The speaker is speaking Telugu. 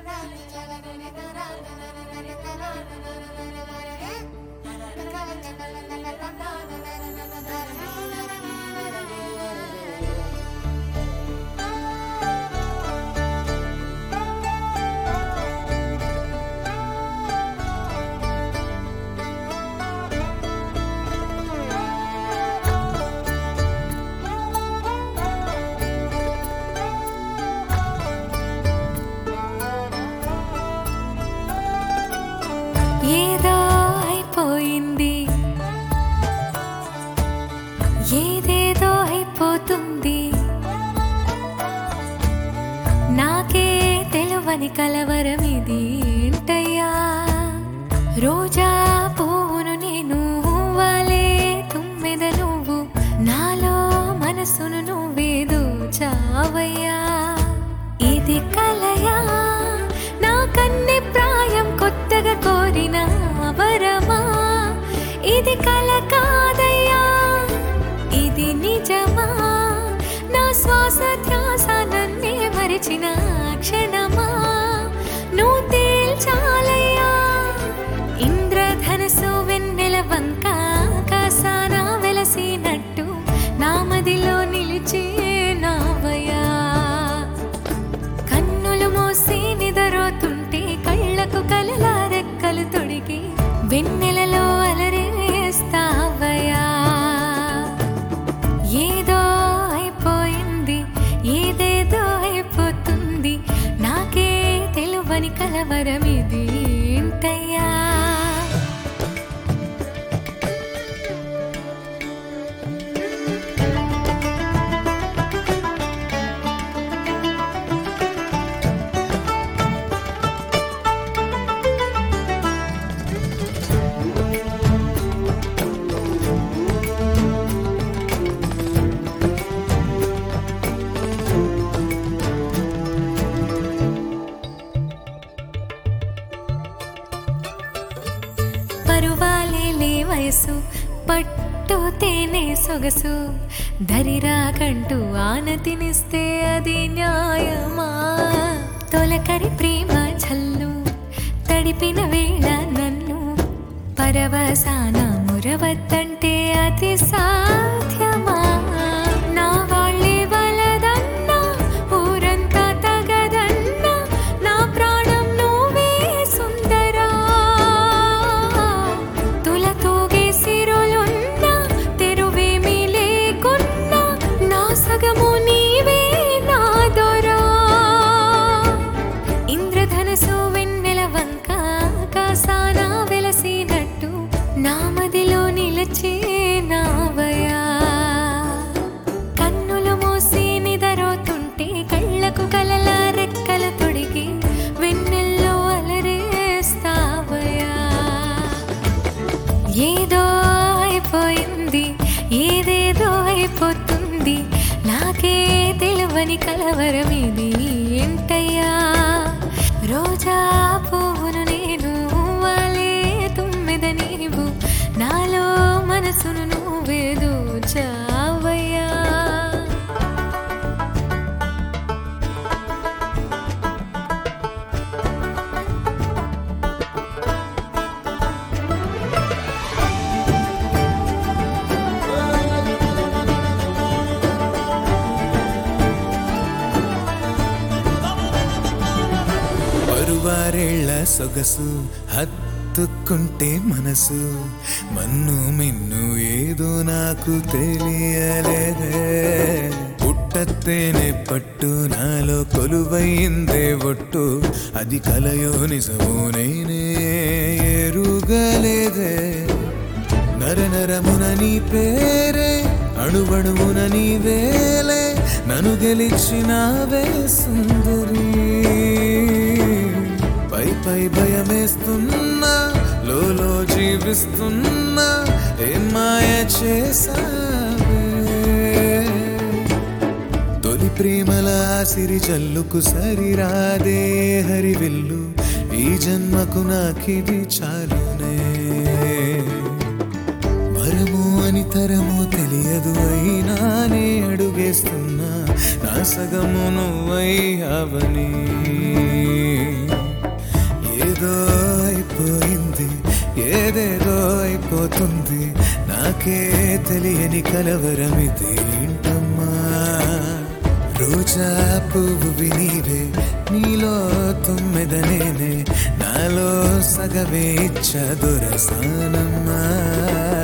ఏదో అయిపోయింది ఏదేదో అయిపోతుంది నాకే తెలువని కలవరం ఇది ఏంటయ్యా రోజా పువ్వును నేను వాలే తుమ్మెద నువ్వు నాలో మనసును నువ్వేదో చావయ్యా ఇది కలయా నా కన్నె ప్రాయం కొత్తగా కోరిన వరమా ఇది కల కాదయ్యా ఇది నిజమా నా శ్వాస ధ్యాస నన్నే మరిచిన క్షణమా నువ్వు తేల్చాలయ్యా ఇంద్రధనసు వెన్నెల వంక కాసాన వెలసినట్టు నా మదిలో నిలిచే నావయా కన్నులు మూసి నిదరోతుంటే కళ్ళకు కలల రెక్కలు తొడిగి వెన్నెలలో అలరేస్తావయా ఏదో అయిపోయింది ఏదేదో అయిపోతుంది నాకే తెలువని కలవరం ఇది ఏంటయ్యా పరువాలేలే వయసు పట్టు తేనె సొగసు దరిరాకంటూ ఆనతినిస్తే అది న్యాయమా తొలకరి ప్రేమ జల్లు తడిపిన వేళ నన్ను పరవసాన మురవద్దంటే అది సాధ్యమా నా వాళ్ళే వలదన్నా ఊరంతా తగదన్నా నా ప్రాణం నువ్వే సుందరా తులతూగే సిరులున్నా తెరువేమీ లేకున్నా నా సగము నీవే నా దొరా ఇంద్రధనసు వెన్నెల వంక కాసాన వెలసినట్టు నా మదిలో నిలచే నావయా కన్నులు మూసి నిదరోతుంటే కళ్ళకు కలల రెక్కల తొడిగి వెన్నెల్లో అలరేస్తావయా ఏదో అయిపోయింది ఏదేదో అయిపోతుంది నాకే తెలువని కలవరం ఇది ఏంటయ్యా రోజా పువ్వును నేను వాలే తుమ్మెద నీవు నాలో మనసును నువ్వేదో చావయ్యా పరువారేళ్ల సొగసు హత్తుకుంటే మనసు మన్ను మిన్ను ఏదో నాకు తెలియలేదే పుట్టత్తేనే పట్టు నాలో కొలువైందే ఒట్టు అది కలయో నిజమో నేనే ఎరుగలేదే నరనరమున నీ పేరే అణువణువున నీ వేలే నన్ను గెలిచినావే సుందరి పై పై భయమేస్తున్నా లోలో జీవిస్తున్నా ఏం మాయ చేసావే తొలి ప్రేమల సిరి జల్లుకు సరిరాదే హరివిల్లు ఈ జన్మకు నాకిది చాలునే వరము అని తరము తెలియదు అయినానే అడుగేస్తున్నా నా సగము నువ్వై అవని అయిపోతుంది నాకే తెలియని కలవరమిది ఏంటమ్మా రోజా పువ్వు నీవే నీలో తుమ్మెదనేనే నాలో సగవే ఇచ్చ దొరసానమ్మా